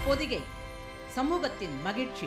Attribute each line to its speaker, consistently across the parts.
Speaker 1: பொதிகை சமூகத்தின் மகிழ்ச்சி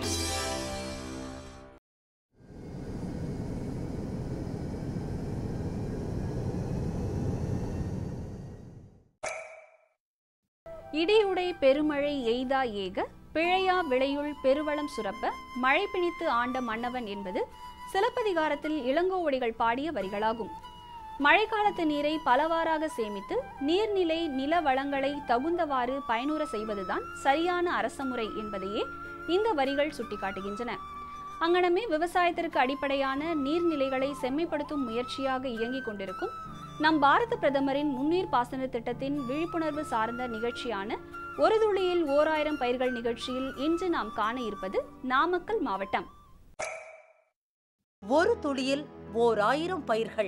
Speaker 2: இடியுடை பெருமழை எய்தா ஏக பிழையா விளையுள் பெருவளம் சுரப்ப மழை பிணித்து ஆண்ட மன்னவன் என்பது சிலப்பதிகாரத்தில் இளங்கோவடிகள் பாடிய வரிகளாகும் மழைக்காலத்து நீரை பலவாறாக சேமித்து நீர்நிலை நில வளங்களை தகுந்தவாறு பயனுற செய்வதுதான் சரியான அரசமுறை என்பதையே இந்த வரிகள் சுட்டிக்காட்டுகின்றன அங்கனமே விவசாயத்திற்கு அடிப்படையான நீர்நிலைகளை செம்மைப்படுத்தும் முயற்சியாக இயங்கிக் கொண்டிருக்கும் நம் பாரத பிரதமரின் முன்னீர் பாசன திட்டத்தின் விழிப்புணர்வு சார்ந்த நிகழ்ச்சியான ஒரு துளியில் ஓராயிரம் பயிர்கள் நிகழ்ச்சியில் இன்று நாம் காண இருப்பது நாமக்கல் மாவட்டம்
Speaker 3: ஒரு துளியில் ஓர் ஆயிரம் பயிர்கள்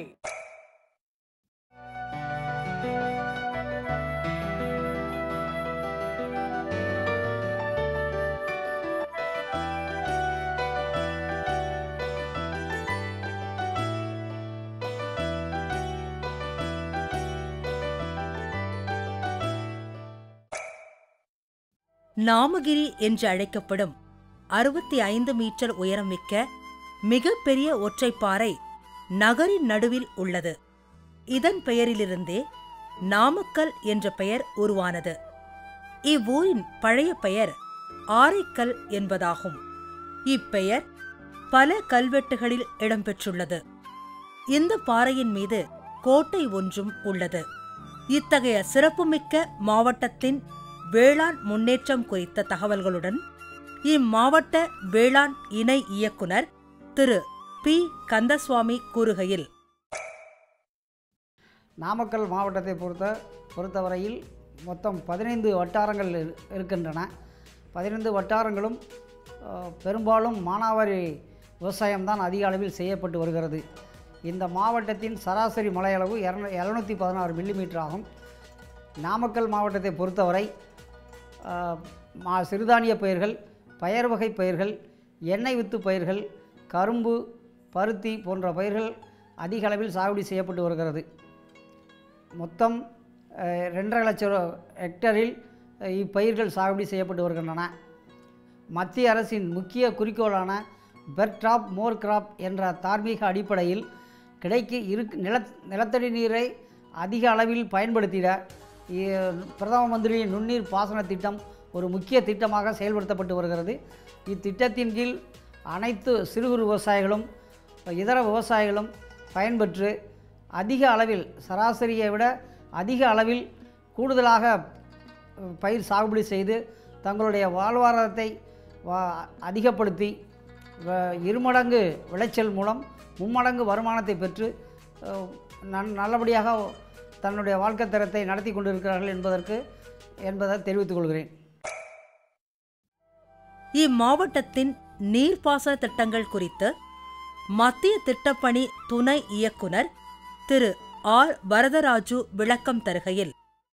Speaker 3: நாமகிரி என்று அழைக்கப்படும் அறுபத்தி ஐந்து மீட்டர் உயரமிக்க மிகப்பெரிய ஒற்றைப்பாறை நகரின் நடுவில் உள்ளது இதன் பெயரிலிருந்தே நாமக்கல் என்ற பெயர் உருவானது இவ்வூரின் பழைய பெயர் ஆரைக்கல் என்பதாகும் இப்பெயர் பல கல்வெட்டுகளில் இடம்பெற்றுள்ளது இந்த பாறையின் மீது கோட்டை ஒன்றும் உள்ளது இத்தகைய சிறப்புமிக்க மாவட்டத்தின் வேளாண் முன்னேற்றம் குறித்த தகவல்களுடன் இம்மாவட்ட வேளாண் இணை இயக்குனர் திரு பி கந்தசுவாமி கூறுகையில்
Speaker 4: நாமக்கல் மாவட்டத்தை பொறுத்த பொறுத்தவரையில் மொத்தம் பதினைந்து வட்டாரங்கள் இரு- இருக்கின்றன பதினைந்து வட்டாரங்களும் அஹ், பெரும்பாலும் மானாவாரி விவசாயம்தான் அதிக அளவில் செய்யப்பட்டு வருகிறது இந்த மாவட்டத்தின் சராசரி மழையளவு இரநூ இரநூத்தி பதினாறு மில்லிமீட்டர் ஆகும் நாமக்கல் மாவட்டத்தை பொறுத்தவரை அஹ், மா சிறுதானிய பயிர்கள் பயர் வகை பயிர்கள் எண்ணெய் வித்து பயிர்கள் கரும்பு பருத்தி போன்ற பயிர்கள் அதிக அளவில் சாகுபடி செய்யப்பட்டு வருகிறது மொத்தம் அஹ், ரெண்டரை லட்சம் ஹெக்டரில் அஹ், இப்பயிர்கள் சாகுபடி செய்யப்பட்டு வருகின்றன மத்திய அரசின் முக்கிய குறிக்கோளான பெர் கிராப் மோர் கிராப் என்ற தார்மீக அடிப்படையில் கிடைக்கு இரு நில நிலத்தடி நீரை அதிக அளவில் பயன்படுத்திட இ- பிரதம மந்திரி நுண்ணீர் பாசன திட்டம் ஒரு முக்கிய திட்டமாக செயல்படுத்தப்பட்டு வருகிறது இத்திட்டத்தின் கீழ் அனைத்து சிறு குறு விவசாயிகளும் இதர விவசாயிகளும் பயன்பெற்று அதிக அளவில் சராசரியை விட அதிக அளவில் கூடுதலாக அஹ், பயிர் சாகுபடி செய்து தங்களுடைய வாழ்வாதாரத்தை வா- அதிகப்படுத்தி வ- இருமடங்கு விளைச்சல் மூலம் மும்மடங்கு வருமானத்தை பெற்று அஹ், நன் நல்லபடியாக தன்னுடைய வாழ்க்கை தரத்தை நடத்தி கொண்டிருக்கிறார்கள் என்பதற்கு என்பதை தெரிவித்துக் கொள்கிறேன்
Speaker 3: இம்மாவட்டத்தின் நீர்ப்பாசன திட்டங்கள் குறித்து மத்திய திட்டப்பணி துணை இயக்குனர் திரு ஆர் வரதராஜு விளக்கம் தருகையில்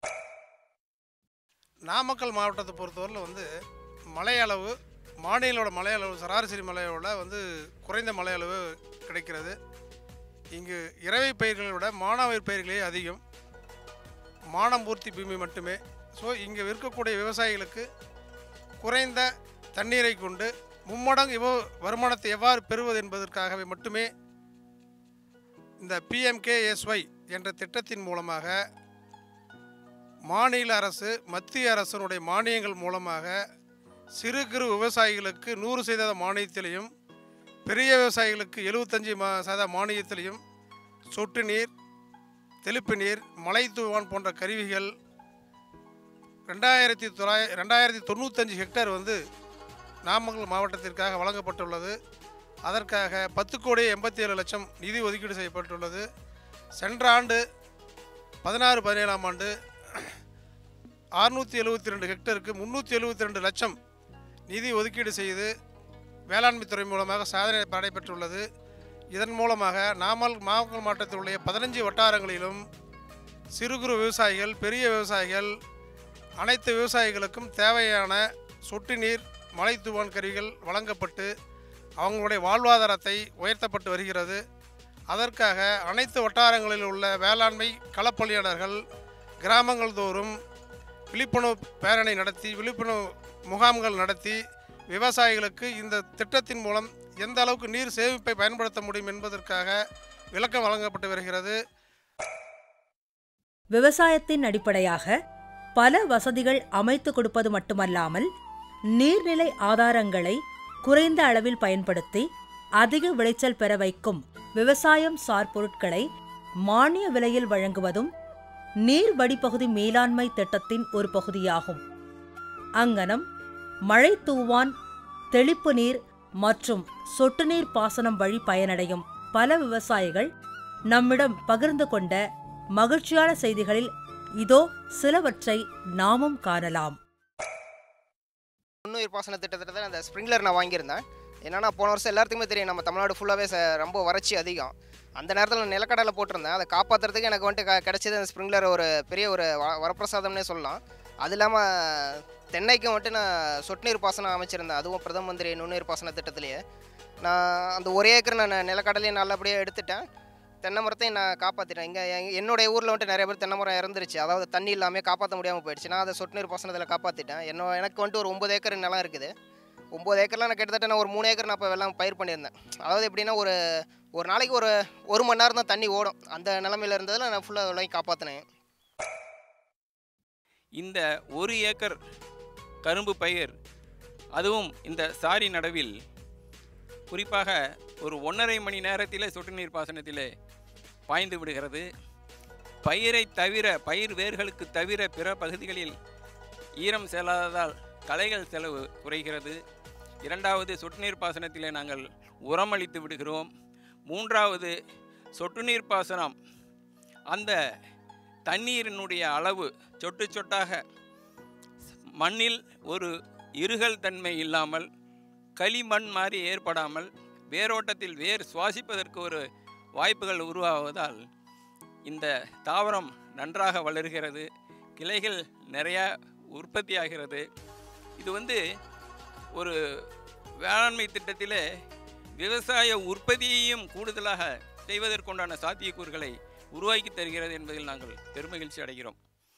Speaker 5: நாமக்கல் மாவட்டத்தை பொறுத்தவரையில் வந்து மழை அளவு மாநிலோட மழை அளவு சராசரி மழையோட வந்து குறைந்த மழை அளவு கிடைக்கிறது இங்கு இறவை பயிர்களை விட மானாவாரி பயிர்களே அதிகம் மானம்பூர்த்தி பூமி மட்டுமே ஸோ இங்கே விற்கக்கூடிய விவசாயிகளுக்கு குறைந்த தண்ணீரை கொண்டு மும்மடங்கு இவ வருமானத்தை எவ்வாறு பெறுவது என்பதற்காகவே மட்டுமே இந்த பிஎம்கேஎஸ்ஒய் என்ற திட்டத்தின் மூலமாக மாநில அரசு மத்திய அரசனுடைய மானியங்கள் மூலமாக சிறு குறு விவசாயிகளுக்கு நூறு சதவீத மானியத்திலையும் பெரிய விவசாயிகளுக்கு எழுபத்தஞ்சி மா சதவீத மானியத்திலையும் சொட்டு நீர் தெளிப்பு நீர் மலை தூவான் போன்ற கருவிகள் ரெண்டாயிரத்தி தொள்ளாய ரெண்டாயிரத்தி தொண்ணூத்தஞ்சு ஹெக்டேர் வந்து நாமக்கல் மாவட்டத்திற்காக வழங்கப்பட்டுள்ளது அதற்காக பத்து கோடி எண்பத்தி ஏழு லட்சம் நிதி ஒதுக்கீடு செய்யப்பட்டுள்ளது சென்ற ஆண்டு பதினாறு பதினேழாம் ஆண்டு அறுநூற்றி எழுபத்தி ரெண்டு ஹெக்டருக்கு முந்நூற்றி எழுபத்தி ரெண்டு லட்சம் நிதி ஒதுக்கீடு செய்து வேளாண்மை துறை மூலமாக சாதனை நடைபெற்றுள்ளது இதன் மூலமாக நாமல் நாமக்கல் மாவட்டத்தில் உள்ள பதினஞ்சு வட்டாரங்களிலும் சிறு குறு விவசாயிகள் பெரிய விவசாயிகள் அனைத்து விவசாயிகளுக்கும் தேவையான சொட்டு நீர் மலை தூவான் கருவிகள் வழங்கப்பட்டு அவங்களுடைய வாழ்வாதாரத்தை உயர்த்தப்பட்டு வருகிறது அதற்காக அனைத்து வட்டாரங்களில் உள்ள வேளாண்மை களப்பணியாளர்கள் கிராமங்கள் தோறும் விழிப்புணர்வு பேரணி நடத்தி விழிப்புணர்வு முகாம்கள் நடத்தி விவசாயிகளுக்கு இந்த திட்டத்தின் மூலம் எந்த அளவுக்கு நீர் சேமிப்பை பயன்படுத்த முடியும் என்பதற்காக விளக்கம் வழங்கப்பட்டு வருகிறது
Speaker 3: விவசாயத்தின் அடிப்படையாக பல வசதிகள் அமைத்து கொடுப்பது மட்டுமல்லாமல் நீர்நிலை ஆதாரங்களை குறைந்த அளவில் பயன்படுத்தி அதிக விளைச்சல் பெற வைக்கும் விவசாயம் சார் பொருட்களை மானிய விலையில் வழங்குவதும் நீர் வடிப்பகுதி மேலாண்மை திட்டத்தின் ஒரு பகுதியாகும் அங்கனம் மழை தூவான் தெளிப்பு நீர் மற்றும் சொட்டு நீர் பாசனம் வழி பயனடையும் பல விவசாயிகள் நம்மிடம் பகிர்ந்து கொண்ட மகிழ்ச்சியான செய்திகளில் இதோ சிலவற்றை நாமும் காணலாம்
Speaker 6: நுண்ணுயிர் பாசன திட்டத்தில் அந்த ஸ்ப்ரிங்க்லர் நான் வாங்கியிருந்தேன் என்னன்னா போன வருஷம் எல்லாத்துக்குமே தெரியும் நம்ம தமிழ்நாடு ஃபுல்லாகவே ரொம்ப வறட்சி அதிகம் அந்த நேரத்தில் நான் நிலக்கடலை போட்டிருந்தேன் அதை காப்பாற்றுறதுக்கு எனக்கு வந்துட்டு க- கிடைச்சது அந்த ஸ்ப்ரிங்க்லர் ஒரு பெரிய ஒரு வ- வரப்பிரசாதம்னே சொல்லலாம் அது இல்லாமல் தென்னைக்கும் வந்துட்டு நான் சொட்டு நீர் பாசனம் அமைச்சிருந்தேன் அதுவும் பிரதம மந்திரி நுண்ணுயிர் பாசன திட்டத்திலேயே நான் அந்த ஒரு ஏக்கர் நான் நிலக்கடலையும் நல்லபடியாக எடுத்துட்டேன் தென்னை மரத்தையும் நான் காப்பாற்றிட்டேன் இங்கே என்னுடைய ஊரில் வந்துட்டு நிறைய பேர் தென்னை மரம் இறந்துருச்சு அதாவது தண்ணி இல்லாமல் காப்பாற்ற முடியாமல் போயிடுச்சு நான் அதை சொட்டு நீர் பாசனத்தில் காப்பாற்றிட்டேன் என்ன எனக்கு வந்துட்டு ஒரு ஒம்பது ஏக்கர் நிலம் இருக்குது ஒம்பது ஏக்கர்லாம் நான் கிட்டத்தட்ட நான் ஒரு மூணு ஏக்கர் நான் இப்போ வெள்ளம் பயிர் பண்ணியிருந்தேன் அதாவது எப்படின்னா ஒரு ஒரு நாளைக்கு ஒரு ஒரு மணி நேரம் தான் தண்ணி ஓடும் அந்த நிலமையில இருந்ததில் நான் ஃபுல்லாக விலையும் காப்பாற்றினேன்
Speaker 7: இந்த ஒரு ஏக்கர் கரும்பு பயிர் அதுவும் இந்த சாரி நடவில் குறிப்பாக ஒரு ஒன்றரை மணி நேரத்திலே சொட்டு நீர் பாசனத்திலே பாய்ந்து விடுகிறது பயிரை தவிர பயிர் வேர்களுக்கு தவிர பிற பகுதிகளில் ஈரம் செல்லாததால் களைகள் செலவு குறைகிறது இரண்டாவது சொட்டு நீர் பாசனத்திலே நாங்கள் உரமளித்து விடுகிறோம் மூன்றாவது சொட்டு நீர் பாசனம் அந்த தண்ணீரினுடைய அளவு சொட்டு சொட்டாக மண்ணில் ஒரு இருகல் தன்மை இல்லாமல் களிமண் மாதிரி ஏற்படாமல் வேரோட்டத்தில் வேர் சுவாசிப்பதற்கு ஒரு வாய்ப்புகள் உருவாவதால் இந்த தாவரம் நன்றாக வளர்கிறது கிளைகள் நிறையா உற்பத்தியாகிறது இது வந்து ஒரு வேளாண்மை திட்டத்திலே விவசாய உற்பத்தியையும் கூடுதலாக செய்வதற்குண்டான சாத்தியக்கூறுகளை உருவாக்கி தருகிறது என்பதில் நாங்கள் பெருமகிழ்ச்சி அடைகிறோம்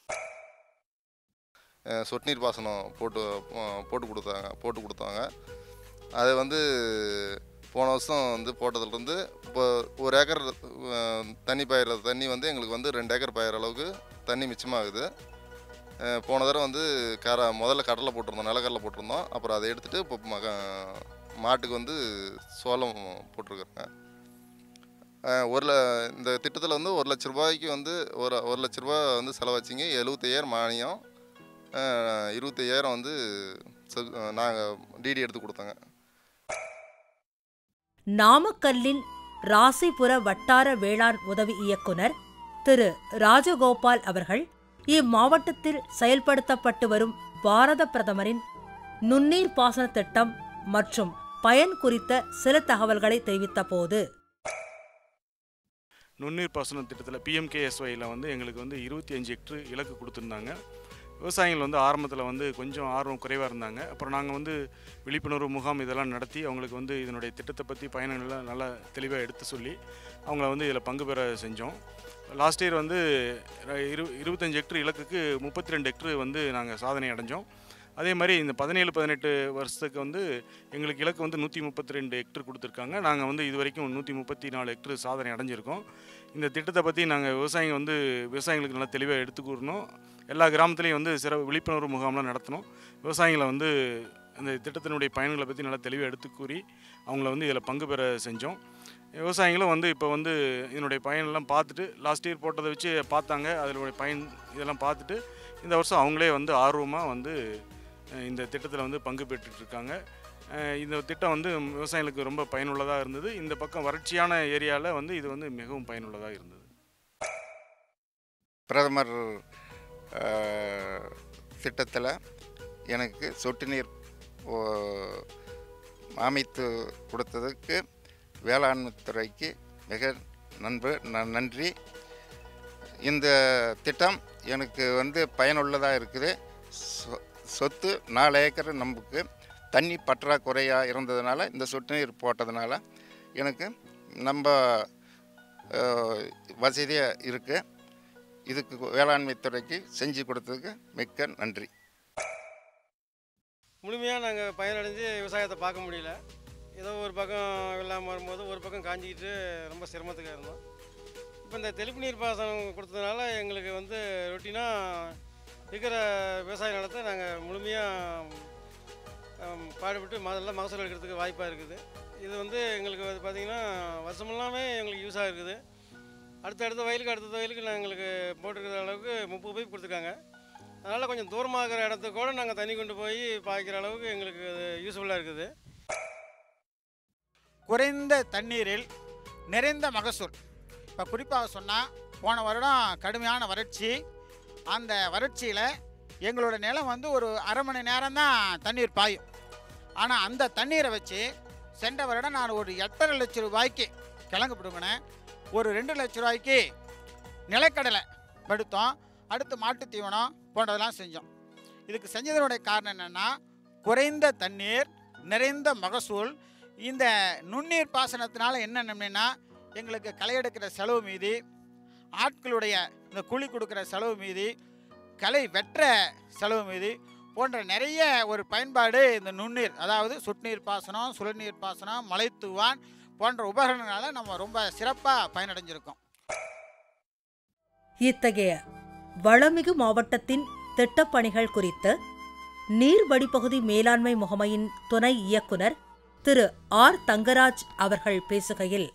Speaker 8: அஹ் சொட்டு நீர் பாசனம் போட்டு அஹ் போட்டு கொடுத்தாங்க போட்டு கொடுத்தாங்க அது வந்து போன வருஷம் வந்து போட்டதுலேருந்து இப்போ ஒரு ஏக்கர் அஹ், தண்ணி பாயிற தண்ணி வந்து எங்களுக்கு வந்து ரெண்டு ஏக்கர் பாயிற அளவுக்கு தண்ணி மிச்சமாகுது அஹ், போன தடவை வந்து கர முதல்ல கடலை போட்டிருந்தோம் நிலக்கடலை போட்டிருந்தோம் அப்புறம் அதை எடுத்துகிட்டு இப்போ மக மாட்டுக்கு வந்து சோளம் போட்டிருக்குறேங்க அஹ், ஒரு ல இந்த திட்டத்தில் வந்து ஒரு லட்ச ரூபாய்க்கு வந்து ஒரு ஒரு லட்ச ரூபா வந்து செலவாச்சிங்க எழுபத்தையாயிரம் மானியம் அஹ், இருபத்தையாயிரம் வந்து நாங்கள் டிடி எடுத்து கொடுத்தாங்க
Speaker 3: நாமக்கல்லில் ராசிபுர வட்டார வேளாண் உதவி இயக்குனர் திரு ராஜகோபால் அவர்கள் இம்மாவட்டத்தில் செயல்படுத்தப்பட்டு வரும் பாரத பிரதமரின் நுண்ணீர் பாசன திட்டம் மற்றும் பயன் குறித்த சில தகவல்களை தெரிவித்தபோது
Speaker 9: நுண்ணீர் பாசன திட்டத்தில் பிஎம்கேஎஸ்ஒயில் வந்து எங்களுக்கு வந்து இருபத்தி அஞ்சு ஹெக்டர் இலக்கு கொடுத்துருந்தாங்க விவசாயிகள் வந்து ஆரம்பத்தில் வந்து கொஞ்சம் ஆர்வம் குறைவாக இருந்தாங்க அப்புறம் நாங்கள் வந்து விழிப்புணர்வு முகாம் இதெல்லாம் நடத்தி அவங்களுக்கு வந்து இதனுடைய திட்டத்தை பற்றி பயணங்கள்லாம் நல்லா தெளிவாக எடுத்து சொல்லி அவங்கள வந்து இதில் பங்கு பெற செஞ்சோம் லாஸ்ட் இயர் வந்து இரு இருபத்தஞ்சு ஹெக்டர் இலக்குக்கு முப்பத்தி ரெண்டு ஹெக்டர் வந்து நாங்கள் சாதனை அடைஞ்சோம் அதே மாதிரி இந்த பதினேழு பதினெட்டு வருஷத்துக்கு வந்து எங்களுக்கு இலக்கு வந்து நூற்றி முப்பத்தி ரெண்டு ஹெக்டர் கொடுத்துருக்காங்க நாங்கள் வந்து இது வரைக்கும் நூற்றி முப்பத்தி நாலு ஹெக்டர் சாதனை அடைஞ்சிருக்கோம் இந்த திட்டத்தை பற்றி நாங்கள் விவசாயிங்க வந்து விவசாயிகளுக்கு நல்லா தெளிவாக எடுத்து கூறணும் எல்லா கிராமத்துலேயும் வந்து சிற விழிப்புணர்வு முகாம்லாம் நடத்தணும் விவசாயிகளை வந்து இந்த திட்டத்தினுடைய பயன்களை பற்றி நல்லா தெளிவாக எடுத்து கூறி அவங்கள வந்து இதில் பங்கு பெற செஞ்சோம் விவசாயிகளும் வந்து இப்போ வந்து இதனுடைய பயனெல்லாம் பார்த்துட்டு லாஸ்ட் இயர் போட்டதை வச்சு பார்த்தாங்க அதனுடைய பயன் இதெல்லாம் பார்த்துட்டு இந்த வருஷம் அவங்களே வந்து ஆர்வமாக வந்து அஹ், இந்த திட்டத்தில் வந்து பங்கு பெற்றுட்டு இருக்காங்க அஹ், இந்த திட்டம் வந்து விவசாயிகளுக்கு ரொம்ப பயனுள்ளதாக இருந்தது இந்த பக்கம் வறட்சியான ஏரியாவில் வந்து இது வந்து மிகவும் பயனுள்ளதாக இருந்தது
Speaker 10: பிரதமர் திட்டத்தில் எனக்கு சொட்டு நீர் ஓ- அமைத்து கொடுத்ததுக்கு வேளாண்மை துறைக்கு மிக நண்பு ந- நன்றி இந்த திட்டம் எனக்கு வந்து பயனுள்ளதாக இருக்குது சொ- சொத்து நாலு ஏக்கர் நமக்கு தண்ணி பற்றாக்குறையாக இருந்ததுனால இந்த சொட்டு நீர் போட்டதுனால எனக்கு நம்ம வசதியாக இருக்குது இதுக்கு வேளாண்மை துறைக்கு செஞ்சு கொடுத்ததுக்கு மிக்க நன்றி
Speaker 5: முழுமையாக நாங்கள் பயனடைஞ்சு விவசாயத்தை பார்க்க முடியல ஏதோ ஒரு பக்கம் வெள்ளாமல் வரும்போது ஒரு பக்கம் காஞ்சிக்கிட்டு ரொம்ப சிரமத்துக்கு இருந்தோம் இப்போ இந்த தெளிப்பு நீர் பாசனம் கொடுத்ததுனால எங்களுக்கு வந்து ரொட்டீனாக இருக்கிற விவசாய நிலத்தை நாங்கள் முழுமையாக பாடுபட்டு ம- நல்ல மகசூல் எடுக்கிறதுக்கு வாய்ப்பாக இருக்குது இது வந்து எங்களுக்கு வந்து பார்த்திங்கன்னா வருஷம் எல்லாமே எங்களுக்கு யூஸாக இருக்குது அடுத்தடுத்த வயலுக்கு அடுத்த வயலுக்கு நான் எங்களுக்கு போட்டிருக்கிற அளவுக்கு முப்பது பைப் கொடுத்துருக்காங்க அதனால் கொஞ்சம் தூரமாகிற இடத்துக்கு கூட நாங்கள் தண்ணி கொண்டு போய் பாய்க்கிற அளவுக்கு எங்களுக்கு அது யூஸ்ஃபுல்லாக இருக்குது
Speaker 11: குறைந்த தண்ணீரில் நிறைந்த மகசூல் இப்போ குறிப்பாக சொன்னால் போன வருடம் கடுமையான வறட்சி அந்த வறட்சியில் எங்களோட நிலம் வந்து ஒரு அரை மணி நேரம் தான் தண்ணீர் பாயும் ஆனால் அந்த தண்ணீரை வச்சு சென்ற வருடம் நான் ஒரு எட்டரை லட்சம் ரூபாய்க்கு கிழங்கு பிடுங்கினேன் ஒரு ரெண்டு லட்ச ரூபாய்க்கு நிலக்கடலை படுத்தோம் அடுத்து மாட்டுத் தீவனம் போன்றதெல்லாம் செஞ்சோம் இதுக்கு செஞ்சதனுடைய காரணம் என்னென்னா குறைந்த தண்ணீர் நிறைந்த மகசூல் இந்த நுண்ணீர் பாசனத்தினால என்ன நன்மைன்னா எங்களுக்கு களை எடுக்கிற செலவு மீதி ஆட்களுடைய இந்த கூலி கொடுக்குற செலவு மீதி களை வெட்டுற செலவு மீதி போன்ற நிறைய ஒரு பயன்பாடு இந்த நுண்ணீர் அதாவது சொட்டுநீர் பாசனம் சுழநீர் பாசனம் மலைத்தூவான் போன்ற உபகரணங்களால நம்ம ரொம்ப சிறப்பாக பயனடைஞ்சிருக்கோம்
Speaker 3: இத்தகைய வளமிகு மாவட்டத்தின் திட்டப்பணிகள் குறித்து நீர் வடிப்பகுதி மேலாண்மை முகமையின் துணை இயக்குனர் திரு ஆர் தங்கராஜ் அவர்கள் பேசுகையில்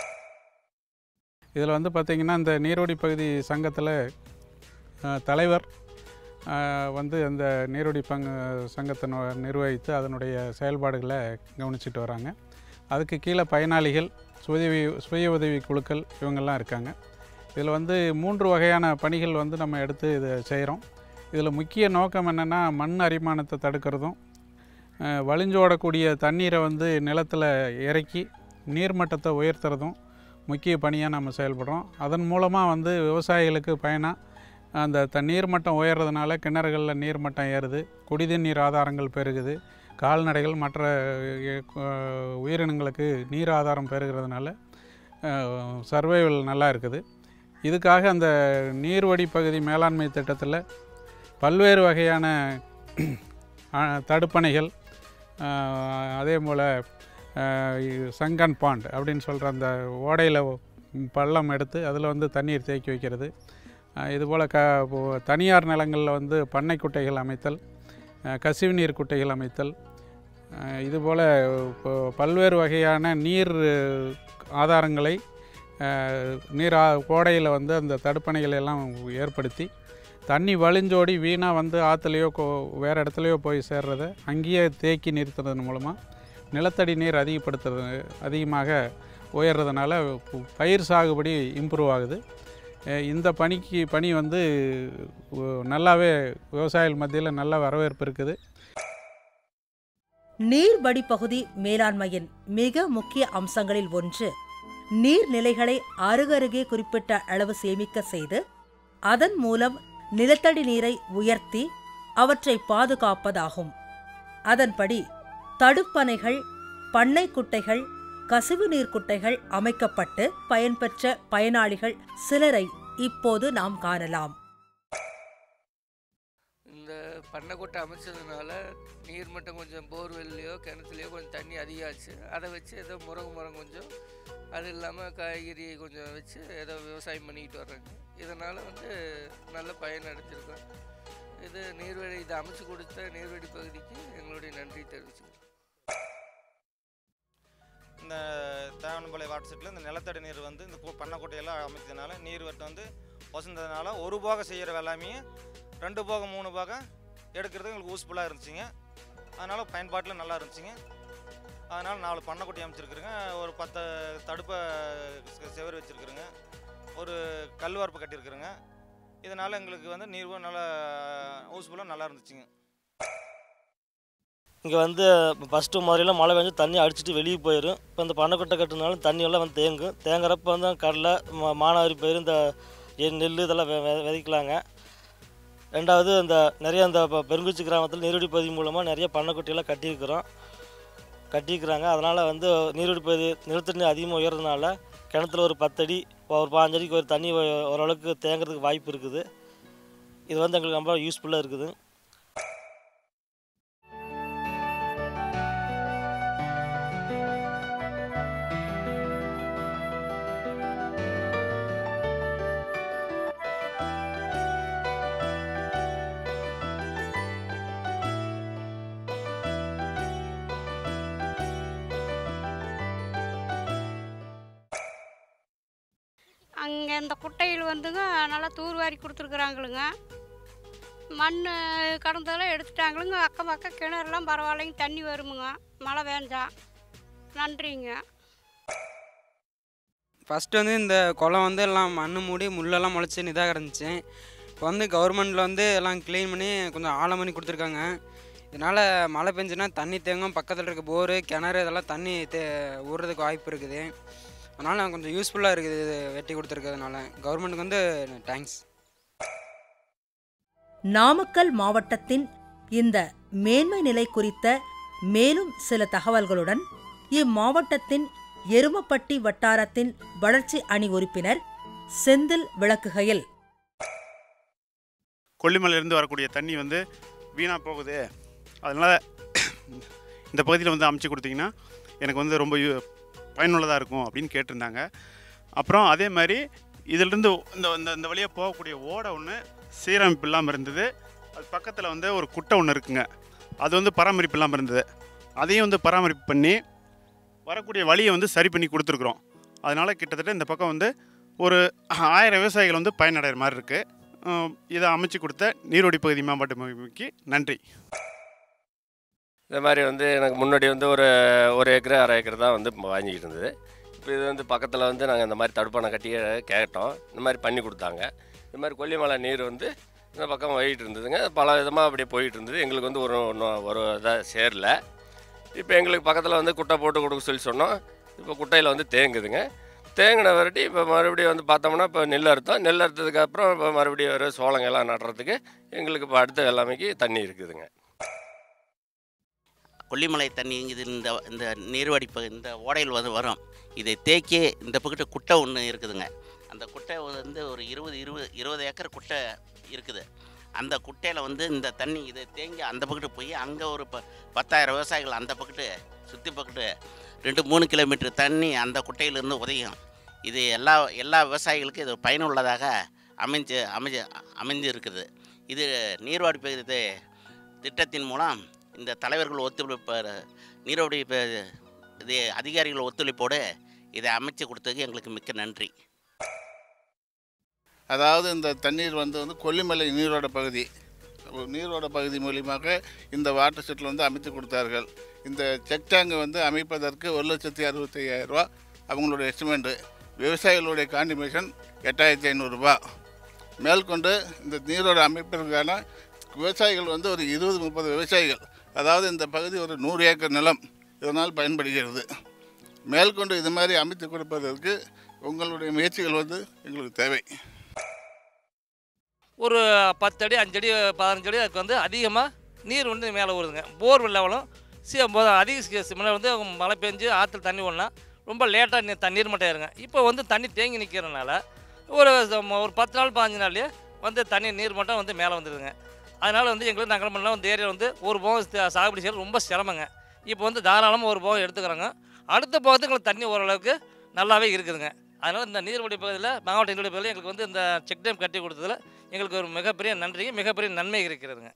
Speaker 12: இதில் வந்து பார்த்திங்கன்னா இந்த நீரோடி பகுதி சங்கத்தில் தலைவர் அஹ், வந்து அந்த நீரோடி பங்கு சங்கத்தை நு- நிர்வகித்து அதனுடைய செயல்பாடுகளை கவனிச்சிட்டு வராங்க அதுக்கு கீழே பயனாளிகள் சுயஉதவி சுய உதவி குழுக்கள் இவங்கெல்லாம் இருக்காங்க இதில் வந்து மூன்று வகையான பணிகள் வந்து நம்ம எடுத்து இதை செய்கிறோம் இதில் முக்கிய நோக்கம் என்னென்னா மண் அரிமானத்தை தடுக்கிறதும் அஹ், வழிஞ்சோடக்கூடிய தண்ணீரை வந்து நிலத்தில் இறக்கி நீர்மட்டத்தை உயர்த்துறதும் முக்கிய பணியாக நம்ம செயல்படுறோம் அதன் மூலமாக வந்து விவசாயிகளுக்கு பயனாக அந்த த நீர்மட்டம் உயர்றதுனால கிணறுகளில் நீர்மட்டம் ஏறுது குடிநீர் நீர் ஆதாரங்கள் பெருகுது கால்நடைகள் மற்ற அஹ், உயிரினங்களுக்கு நீர் ஆதாரம் பெருகிறதுனால சர்வைவல் நல்லா இருக்குது இதுக்காக அந்த நீர்வடி பகுதி மேலாண்மை திட்டத்தில் பல்வேறு வகையான அஹ், தடுப்பணைகள் அஹ், அதே போல் சங்கன் பாண்ட் அப்படின்னு சொல்கிற அந்த ஓடையில் பள்ளம் எடுத்து அதில் வந்து தண்ணீர் தேக்கி வைக்கிறது அஹ், இதுபோல் க இப்போ தனியார் நிலங்களில் வந்து பண்ணை குட்டைகள் அமைத்தல் அஹ், கசிவு நீர் குட்டைகள் அமைத்தல் அஹ், இதுபோல் இப்போ பல்வேறு வகையான நீர் அஹ், ஆதாரங்களை அஹ், நீர் ஆ- கோடையில் வந்து அந்த தடுப்பணைகளை எல்லாம் ஏற்படுத்தி தண்ணி வழிஞ்சோடி வீணாக வந்து ஆற்றுலையோ கோ வேறு இடத்துலையோ போய் சேர்றத அங்கேயே தேக்கி நிறுத்துறதன் மூலமாக நிலத்தடி நீர் அதிகப்படுத்துறது அதிகமாக உயர்றதுனால பு- பயிர் சாகுபடி இம்ப்ரூவ் ஆகுது அஹ் இந்த பணிக்கு பணி வந்து உ- நல்லாவே விவசாயிகள் மத்தியில் நல்ல வரவேற்பு இருக்குது
Speaker 3: நீர்வடிப்பகுதி மேலாண்மையின் மிக முக்கிய அம்சங்களில் ஒன்று நீர்நிலைகளை அருகருகே குறிப்பிட்ட அளவு சேமிக்க செய்து அதன் மூலம் நிலத்தடி நீரை உயர்த்தி அவற்றை பாதுகாப்பதாகும் அதன்படி தடுப்பணைகள் பண்ணை குட்டைகள் கசிவு நீர் குட்டைகள் அமைக்கப்பட்டு பயன்பெற்ற பயனாளிகள் சிலரை இப்போது நாம் காணலாம்
Speaker 13: இந்த பண்ணைக்கொட்டை அமைச்சதுனால நீர் மட்டம் கொஞ்சம் போர்வெல்லையோ கிணத்துலையோ கொஞ்சம் தண்ணி அதிகமாச்சு அதை வச்சு ஏதோ முருங்கை மரம் கொஞ்சம் அது இல்லாமல் காய்கறி கொஞ்சம் வச்சு ஏதோ விவசாயம் பண்ணிக்கிட்டு வர்றாங்க இதனால் வந்து நல்ல பயன் அடைஞ்சிருக்கோம் இது நீர்வழி இதை அமைச்சு கொடுத்த நீர்வழி பகுதிக்கு எங்களுடைய நன்றி தெரிவிச்சுக்கிறோம்
Speaker 14: இந்த தேவனபாளைய வாட்டர் செட்டில் இந்த நிலத்தடி நீர் வந்து இந்த கு- பண்ணைக்குட்டையெல்லாம் அமைத்ததுனால நீர் வட்டம் வந்து வசந்ததுனால ஒரு போகம் செய்கிற வெள்ளாமையை ரெண்டு போகம் மூணு போகம் எடுக்கிறது எங்களுக்கு யூஸ்ஃபுல்லாக இருந்துச்சுங்க அதனால் பயன்பாட்டில் நல்லா இருந்துச்சுங்க அதனால் நாலு பண்ணைக்குட்டி அமைச்சிருக்குறேங்க ஒரு பத்து தடுப்பை செ- செவுரு வச்சுருக்குறேங்க ஒரு கல் வரப்பு கட்டியிருக்குறேங்க இதனால் எங்களுக்கு வந்து நீர் நல்லா யூஸ்ஃபுல்லாக நல்லா இருந்துச்சுங்க
Speaker 15: இங்கே வந்து ஃபஸ்ட்டு முறையில் மழை பெஞ்சு தண்ணி அடிச்சிட்டு வெளியே போயிடும் இப்போ இந்த பண்ணைக்கொட்டை கட்டுனால தண்ணி எல்லாம் வந்து தேங்கும் தேங்குறப்ப வந்து கடலை ம- மானாவாரி பயிர் இந்த எ- நெல் இதெல்லாம் வெ- வெ- விதைக்கலாங்க ரெண்டாவது இந்த நிறைய இந்த இப்போ பெருங்குச்சி கிராமத்தில் நீர்வடி பகுதி மூலமாக நிறைய பண்ணைக்குட்டியெல்லாம் கட்டியிருக்கிறோம் கட்டியிருக்கிறாங்க அதனால் வந்து நீர்வடி பகுதி நிலத்தடி நீர் அதிகமாக உயர்றதுனால கிணத்துல ஒரு பத்தடி ஒரு பாஞ்சு அடிக்கு ஒரு தண்ணி ஓ- ஓரளவுக்கு தேங்குறதுக்கு வாய்ப்பு இருக்குது இது வந்து எங்களுக்கு ரொம்ப யூஸ்ஃபுல்லாக இருக்குது
Speaker 16: இந்த குட்டையில் வந்துங்க நல்லா தூர்வாரி கொடுத்துருக்குறாங்களுங்க மண் கடந்ததெல்லாம் எடுத்துட்டாங்களுங்க அக்கம் பக்கம் கிணறுலாம் பரவாயில்லைங்க தண்ணி வருமுங்க மழை வேஞ்சா நன்றிங்க
Speaker 17: ஃபஸ்ட்டு வந்து இந்த குளம் வந்து எல்லாம் மண் மூடி முள்ளெல்லாம் முளைச்சி இதாக கிடந்துச்சு இப்போ வந்து கவர்மெண்ட்டில் வந்து எல்லாம் க்ளீன் பண்ணி கொஞ்சம் ஆழம் பண்ணி கொடுத்துருக்காங்க இதனால் மழை பெஞ்சுன்னா தண்ணி தேங்கும் பக்கத்தில் இருக்க போரு கிணறு இதெல்லாம் தண்ணி தே ஊறுறதுக்கு வாய்ப்பு இருக்குது அதனால் கொஞ்சம் யூஸ்ஃபுல்லாக இருக்குது இது வெட்டி கொடுத்துருக்கிறதுனால கவர்மெண்ட்டுக்கு வந்து தேங்க்ஸ்
Speaker 3: நாமக்கல் மாவட்டத்தின் இந்த மேன்மை நிலை குறித்த மேலும் சில தகவல்களுடன் இம்மாவட்டத்தின் எருமப்பட்டி வட்டாரத்தின் வளர்ச்சி அணி உறுப்பினர் செந்தில் விளக்குகையில்
Speaker 9: கொல்லிமலையிலேருந்து வரக்கூடிய தண்ணி வந்து வீணாக போகுது அதனால் இந்த பகுதியில் வந்து அமைச்சு கொடுத்தீங்கன்னா எனக்கு வந்து ரொம்ப யூ- பயனுள்ளதாக இருக்கும் அப்படின்னு கேட்டிருந்தாங்க அப்புறம் அதே மாதிரி இதிலிருந்து இந்த இந்த இந்த வழியாக போகக்கூடிய ஓடை ஒன்று சீரமைப்பு இல்லாமல் இருந்தது அது பக்கத்தில் வந்து ஒரு குட்டை ஒன்று இருக்குங்க அது வந்து பராமரிப்பு இல்லாமல் இருந்தது அதையும் வந்து பராமரிப்பு பண்ணி வரக்கூடிய வழியை வந்து சரி பண்ணி கொடுத்துருக்குறோம் அதனால் கிட்டத்தட்ட இந்த பக்கம் வந்து ஒரு ஆயிரம் விவசாயிகள் வந்து பயனடைகிற மாதிரி இருக்குது இதை அமைச்சு கொடுத்த நீரோடி பகுதி மேம்பாட்டு முகமைக்கு நன்றி
Speaker 18: இந்த மாதிரி வந்து எனக்கு முன்னாடி வந்து ஒரு ஒரு ஏக்கர் அரை ஏக்கர் தான் வந்து வாங்கிக்கிட்டு இருந்தது இப்போ இது வந்து பக்கத்தில் வந்து நாங்கள் இந்த மாதிரி தடுப்பணை கட்டி கேட்டோம் இந்த மாதிரி பண்ணி கொடுத்தாங்க இந்த மாதிரி கொல்லிமலை நீர் வந்து இந்த பக்கம் போயிட்டு இருந்ததுங்க பல விதமாக அப்படியே போயிட்டு இருந்தது எங்களுக்கு வந்து ஒரு ஒன்றும் ஒரு இதாக சேரல இப்போ எங்களுக்கு பக்கத்தில் வந்து குட்டை போட்டு கொடுக்க சொல்லி சொன்னோம் இப்போ குட்டையில் வந்து தேங்குதுங்க தேங்கின வரட்டி இப்போ மறுபடியும் வந்து பார்த்தோம்னா இப்போ நெல் அறுத்தோம் நெல் அறுத்ததுக்கு அப்புறம் இப்போ மறுபடியும் ஒரு சோளங்கள்லாம் நடுறதுக்கு எங்களுக்கு இப்போ அடுத்த வெள்ளாமைக்கு தண்ணி இருக்குதுங்க
Speaker 19: கொல்லிமலை தண்ணி இது இந்த இந்த நீர்வடிப்பு இந்த ஓடையில் வந்து வரும் இதை தேக்கி இந்த பக்கத்து குட்டை ஒன்று இருக்குதுங்க அந்த குட்டை வந்து ஒரு இருபது இருபது இருபது ஏக்கர் குட்டை இருக்குது அந்த குட்டையில் வந்து இந்த தண்ணி இதை தேங்கி அந்த பக்கத்து போய் அங்கே ஒரு ப பத்தாயிரம் விவசாயிகள் அந்த பக்கத்து சுற்றி பக்கத்து ரெண்டு மூணு கிலோமீட்டர் தண்ணி அந்த குட்டையிலேருந்து உதயும் இது எல்லா எல்லா விவசாயிகளுக்கும் இது பயனுள்ளதாக அமைஞ்சு அமைஞ்சு அமைஞ்சு இருக்குது இது நீர்வாடி பகுதி திட்டத்தின் மூலம் இந்த தலைவர்கள் ஒத்துழைப்பு நீரோடி ப- இது அதிகாரிகள் ஒத்துழைப்போடு இதை அமைச்சு கொடுத்ததுக்கு எங்களுக்கு மிக்க நன்றி
Speaker 20: அதாவது இந்த தண்ணீர் வந்து வந்து கொல்லிமலை நீரோட பகுதி ஒரு நீரோட பகுதி மூலியமாக இந்த வாட்டர் ஷெட்டில் வந்து அமைத்து கொடுத்தார்கள் இந்த செக் டேங்க் வந்து அமைப்பதற்கு ஒரு லட்சத்தி அறுபத்தி ஐயாயிரம் ரூபா அவங்களுடைய எஸ்டிமேட்டு விவசாயிகளுடைய கான்ட்ரிபியூஷன் எட்டாயிரத்தி ஐநூறுரூபா மேற்கொண்டு இந்த நீரோட அமைப்பிற்கான விவசாயிகள் வந்து ஒரு இருபது முப்பது விவசாயிகள் அதாவது இந்த பகுதி ஒரு நூறு ஏக்கர் நிலம் இதனால் பயன்படுகிறது மேற்கொண்டு இது மாதிரி அமைத்து கொடுப்பதற்கு உங்களுடைய முயற்சிகள் வந்து எங்களுக்கு தேவை
Speaker 21: ஒரு பத்தடி அஞ்சடி பதினஞ்சு அடி அதுக்கு வந்து அதிகமாக நீர் வந்து மேலே வருதுங்க போர் லெவலும் சி மொத அதிக சி- சிம்மல வந்து மழை பெஞ்சு ஆற்றுல தண்ணி ஓடனா ரொம்ப லேட்டாக நீ தண்ணீர் மட்டும் ஏறுங்க இப்போ வந்து தண்ணி தேங்கி நிற்கிறனால ஒரு ச- ஒரு பத்து நாள் பாஞ்சு நாள்லேயே வந்து தண்ணி நீர் மட்டும் வந்து மேலே வந்துடுதுங்க அதனால் வந்து எங்களுக்கு நாங்கள் பண்ணலாம் இந்த ஏரியா வந்து ஒரு போகம் சா- சாகுபடி செய்யறது ரொம்ப சிரமங்க இப்போ வந்து தாராளமாக ஒரு போகம் எடுத்துக்கிறாங்க அடுத்த போகத்துக்கு எங்களுக்கு தண்ணி ஓரளவுக்கு நல்லாவே இருக்குதுங்க அதனால் இந்த நீர்வழி பகுதியில் மாவட்ட நீர்வழி பகுதியில் எங்களுக்கு வந்து இந்த செக் டேம் கட்டி கொடுத்ததுல எங்களுக்கு ஒரு மிகப்பெரிய நன்றி மிகப்பெரிய நன்மை இருக்கிறதுங்க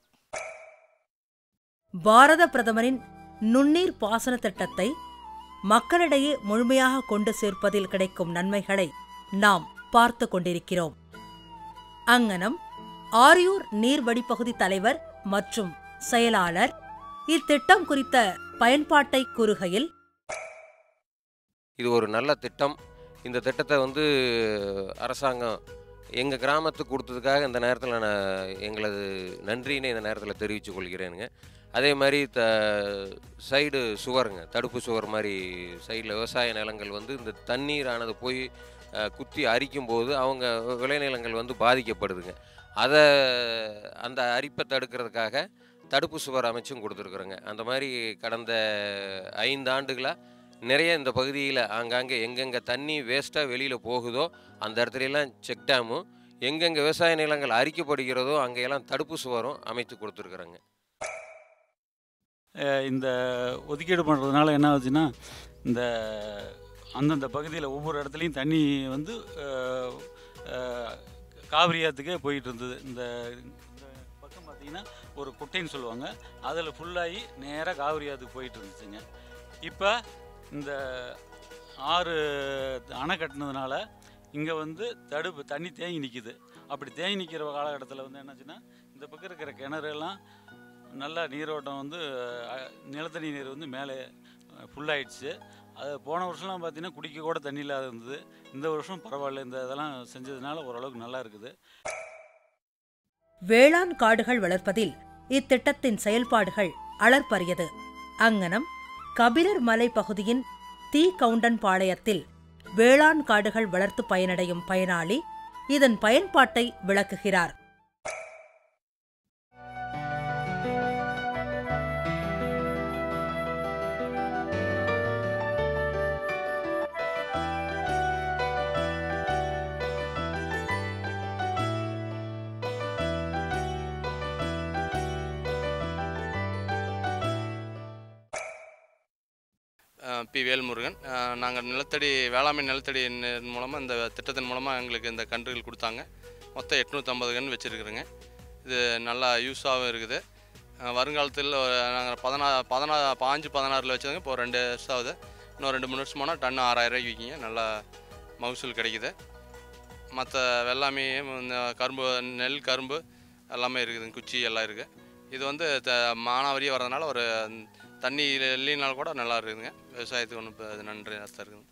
Speaker 3: பாரத பிரதமரின் நுண்ணீர் பாசன திட்டத்தை மக்களிடையே முழுமையாக கொண்டு சேர்ப்பதில் கிடைக்கும் நன்மைகளை நாம் பார்த்து கொண்டிருக்கிறோம் அங்கனம் ஆரியூர் நீர்வடிப்பகுதி தலைவர் மற்றும் செயலாளர் இத்திட்டம் குறித்த பயன்பாட்டை கூறுகையில்
Speaker 22: இது ஒரு நல்ல திட்டம் இந்த திட்டத்தை வந்து அரசாங்கம் எங்கள் கிராமத்துக்கு கொடுத்ததுக்காக இந்த நேரத்தில் நான் எங்களது நன்றினை இந்த நேரத்தில் தெரிவித்துக் கொள்கிறேனுங்க அதே மாதிரி த சைடு சுவருங்க தடுப்பு சுவர் மாதிரி சைடில் விவசாய நிலங்கள் வந்து இந்த தண்ணீரானது போய் அஹ், குத்தி அரிக்கும் போது அவங்க விளைநிலங்கள் வந்து பாதிக்கப்படுதுங்க அதை அந்த அரிப்பை தடுக்கிறதுக்காக தடுப்பு சுவர் அமைச்சும் கொடுத்துருக்குறோங்க அந்த மாதிரி கடந்த ஐந்து ஆண்டுகளாக நிறைய இந்த பகுதியில் ஆங்காங்கே எங்கெங்கே தண்ணி வேஸ்ட்டாக வெளியில் போகுதோ அந்த இடத்துலலாம் செக் டேமும் எங்கெங்கே விவசாய நிலங்கள் அரிக்கப்படுகிறதோ அங்கெல்லாம் தடுப்பு சுவரும் அமைத்து கொடுத்துருக்குறோங்க
Speaker 23: அஹ் இந்த ஒதுக்கீடு பண்ணுறதுனால என்ன ஆகுதுன்னா இந்த அந்தந்த பகுதியில் ஒவ்வொரு இடத்துலையும் தண்ணி வந்து அஹ், அஹ், காவிரி ஆற்றுக்கே போயிட்டு இருந்தது இந்த இந்த பக்கம் பார்த்தீங்கன்னா ஒரு குட்டைன்னு சொல்லுவாங்க அதில் ஃபுல்லாகி நேராக காவிரி ஆற்றுக்கு போயிட்டு இருந்துச்சுங்க இப்போ இந்த ஆறு அணை கட்டினதுனால இங்கே வந்து தடுப்பு தண்ணி தேங்கி நிற்கிது அப்படி தேங்கி நிற்கிற காலகட்டத்தில் வந்து என்னாச்சுன்னா இந்த பக்கம் இருக்கிற கிணறு எல்லாம் நல்லா நீரோட்டம் வந்து அஹ், நிலத்தடி நீர் வந்து மேலே ஃபுல்லாகிடுச்சு அது போன வருஷம்லாம் பார்த்தீங்கன்னா குடிக்க கூட தண்ணி இல்லாத இருந்தது இந்த வருஷம் பரவாயில்ல இந்த இதெல்லாம் செஞ்சதுனால ஓரளவுக்கு நல்லா இருக்குது
Speaker 3: வேளாண் காடுகள் வளர்ப்பதில் இத்திட்டத்தின் செயல்பாடுகள் அளர்பரியது அங்கனம் கபிலர் மலை பகுதியின் தீ கவுண்டன் பாளையத்தில் வேளாண் காடுகள் வளர்த்து பயனடையும் பயனாளி இதன் பயன்பாட்டை விளக்குகிறார்
Speaker 1: அஹ் பி வேல்முருகன் நாங்கள் நிலத்தடி வேளாண்மை நிலத்தடி மூலமாக இந்த திட்டத்தின் மூலமாக எங்களுக்கு இந்த கன்றுகள் கொடுத்தாங்க மொத்தம் எட்நூற்றம்பது கன்று வச்சுருக்குறோங்க இது நல்லா யூஸாகவும் இருக்குது அஹ் வருங்காலத்தில் நாங்கள் பதினா பதினா பாஞ்சு பதினாறில் வச்சதுங்க இப்போ ரெண்டு வருஷம் ஆகுது இன்னும் ரெண்டு மூணு வருஷம் போனால் டன் ஆறாயிரம் ரூபாய்க்கு விற்கிங்க நல்லா மகசூல் கிடைக்குது மற்ற வெள்ளாமை இந்த கரும்பு நெல் கரும்பு எல்லாமே இருக்குதுங்க குச்சி எல்லாம் இருக்குது இது வந்து த மானாவரியே வர்றதுனால ஒரு தண்ணி இல்லைனாலும் கூட நல்லா இருக்குதுங்க விவசாயத்துக்கு ஒன்றும் இப்போ நன்றி அர்த்தம் இருக்குது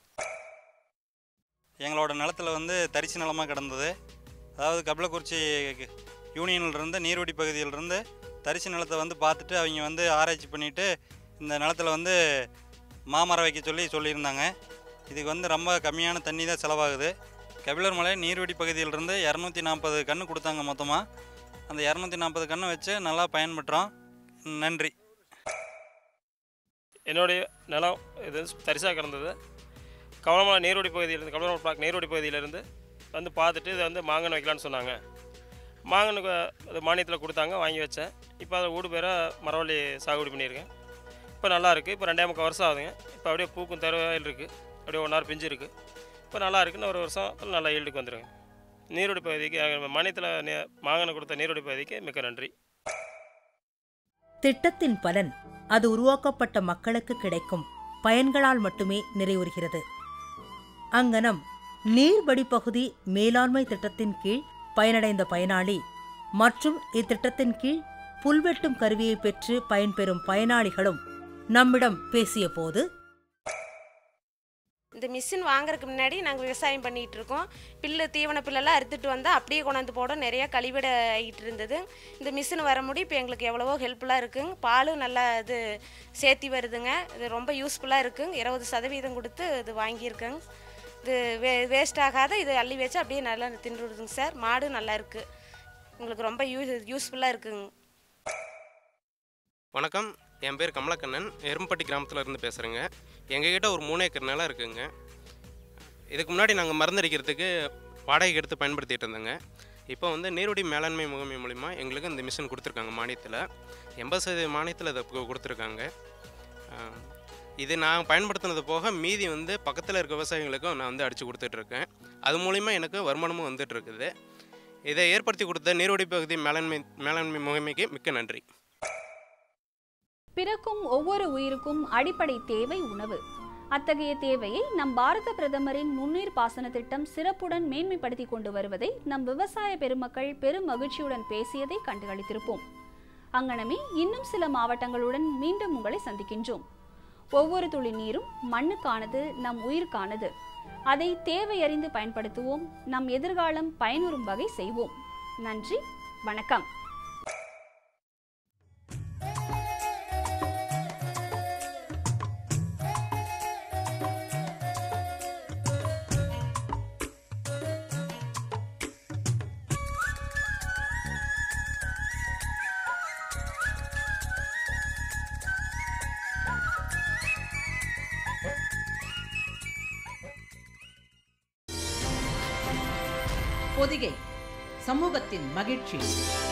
Speaker 2: எங்களோட நிலத்துல வந்து தரிசு நிலமாக கிடந்தது அதாவது கபிலக்குறிச்சி யூனியன்லேருந்து நீர்வடி பகுதியிலிருந்து தரிசு நிலத்தை வந்து பார்த்துட்டு அவங்க வந்து ஆராய்ச்சி பண்ணிவிட்டு இந்த நிலத்துல வந்து மாமரம் வைக்க சொல்லி சொல்லியிருந்தாங்க இதுக்கு வந்து ரொம்ப கம்மியான தண்ணி தான் செலவாகுது கபிலர் மலை நீர்வடி பகுதியிலிருந்து இரநூத்தி நாற்பது கன்று கொடுத்தாங்க மொத்தமாக அந்த இரநூத்தி நாற்பது கன்று வச்சு நல்லா பயன்பெற்றோம் நன்றி
Speaker 4: என்னுடைய நிலம் இது தரிசாக கிடந்தது கவனமாக நீரோடி பகுதியிலேருந்து கவனமாக பிளாக் நீரோடி பகுதியிலேருந்து வந்து பார்த்துட்டு இதை வந்து மாங்கன்னு வைக்கலான்னு சொன்னாங்க மாங்கனுக்கு அது மானியத்தில் கொடுத்தாங்க வாங்கி வச்சேன் இப்போ அதை ஊடு பேராக மரவள்ளி சாகுபடி பண்ணியிருக்கேன் இப்போ நல்லா இருக்குது இப்போ ரெண்டே முக்கால் வருஷம் ஆகுதுங்க இப்போ அப்படியே பூக்கும் தருவாயில் இருக்குது அப்படியே ஒன்றாறு பிஞ்சு இருக்குது இப்போ நல்லா இருக்குன்னு ஒரு வருஷம் நல்லா ஈல்டுக்கு வந்துருங்க நீரோடி பகுதிக்கு அஹ், மானியத்தில் நே- மாங்கன்னு கொடுத்த நீரோடி பகுதிக்கு மிக்க நன்றி
Speaker 3: திட்டத்தின் பலன் அது உருவாக்கப்பட்ட மக்களுக்கு கிடைக்கும் பயன்களால் மட்டுமே நிறைவுறுகிறது அங்கனம் நீர்வடிப்பகுதி மேலாண்மை திட்டத்தின் கீழ் பயனடைந்த பயனாளி மற்றும் இத்திட்டத்தின் கீழ் புல்வெட்டும் கருவியை பெற்று பயன்பெறும் பயனாளிகளும் நம்மிடம் பேசியபோது
Speaker 24: இந்த மிஷின் வாங்குறதுக்கு முன்னாடி நாங்கள் விவசாயம் பண்ணிகிட்டு இருக்கோம் பில்லு தீவன பில்லெல்லாம் அறுத்துட்டு வந்தால் அப்படியே கொண்டாந்து போட நிறையா கழிவிட ஆகிட்டு இருந்தது இந்த மிஷின் வர முடி இப்போ எங்களுக்கு எவ்வளவோ ஹெல்ப்ஃபுல்லாக இருக்குங்க பாலும் நல்லா இது சேர்த்தி வருதுங்க இது ரொம்ப யூஸ்ஃபுல்லாக இருக்குங்க இருபது சதவீதம் கொடுத்து இது வாங்கியிருக்கேங்க இது வே வேஸ்ட் ஆகாத இது அள்ளி வச்சு அப்படியே நல்லா தின்றுடுதுங்க சார் மாடு நல்லா இருக்குது உங்களுக்கு ரொம்ப யூஸ் யூஸ்ஃபுல்லாக இருக்குங்க
Speaker 25: வணக்கம் என் பேர் கமலக்கண்ணன் எரும்பட்டி கிராமத்தில் இருந்து பேசுகிறேங்க எங்ககிட்ட ஒரு மூணு ஏக்கர் நிலம் இருக்குங்க இதுக்கு முன்னாடி நாங்கள் மருந்தடிக்கிறதுக்கு வாடகைக்கு எடுத்து பயன்படுத்திகிட்டு இருந்தோங்க இப்போ வந்து நீர்வடி மேலாண்மை முகமை மூலிமா எங்களுக்கு இந்த மிஷின் கொடுத்துருக்காங்க மானியத்தில் எண்பது சதவீத மானியத்தில் இதை கு- கொடுத்துருக்காங்க ஆஹ், இது நான் பயன்படுத்தினது போக மீதி வந்து பக்கத்தில் இருக்க விவசாயிகளுக்கும் நான் வந்து அடித்து கொடுத்துட்ருக்கேன் அது மூலிமா எனக்கு வருமானமும் வந்துட்டு இருக்குது இதை ஏற்படுத்தி கொடுத்த நீர்வடி பகுதி மேலாண்மை மேலாண்மை முகமைக்கு மிக்க நன்றி
Speaker 26: பிறக்கும் ஒவ்வொரு உயிருக்கும் அடிப்படை தேவை உணவு அத்தகைய தேவையை நம் பாரத பிரதமரின் நுண்ணீர் பாசன திட்டம் சிறப்புடன் மேன்மைப்படுத்தி கொண்டு வருவதை நம் விவசாய பெருமக்கள் பெரும் மகிழ்ச்சியுடன் பேசியதை கண்டுகளித்திருப்போம் அங்கனமே இன்னும் சில மாவட்டங்களுடன் மீண்டும் உங்களை சந்திக்கின்றோம் ஒவ்வொரு துளி நீரும் மண்ணுக்கானது நம் உயிருக்கானது அதை தேவையறிந்து பயன்படுத்துவோம் நம் எதிர்காலம் பயனுறும் வகை செய்வோம் நன்றி வணக்கம்
Speaker 27: பொதிகை சமூகத்தின் மகிழ்ச்சி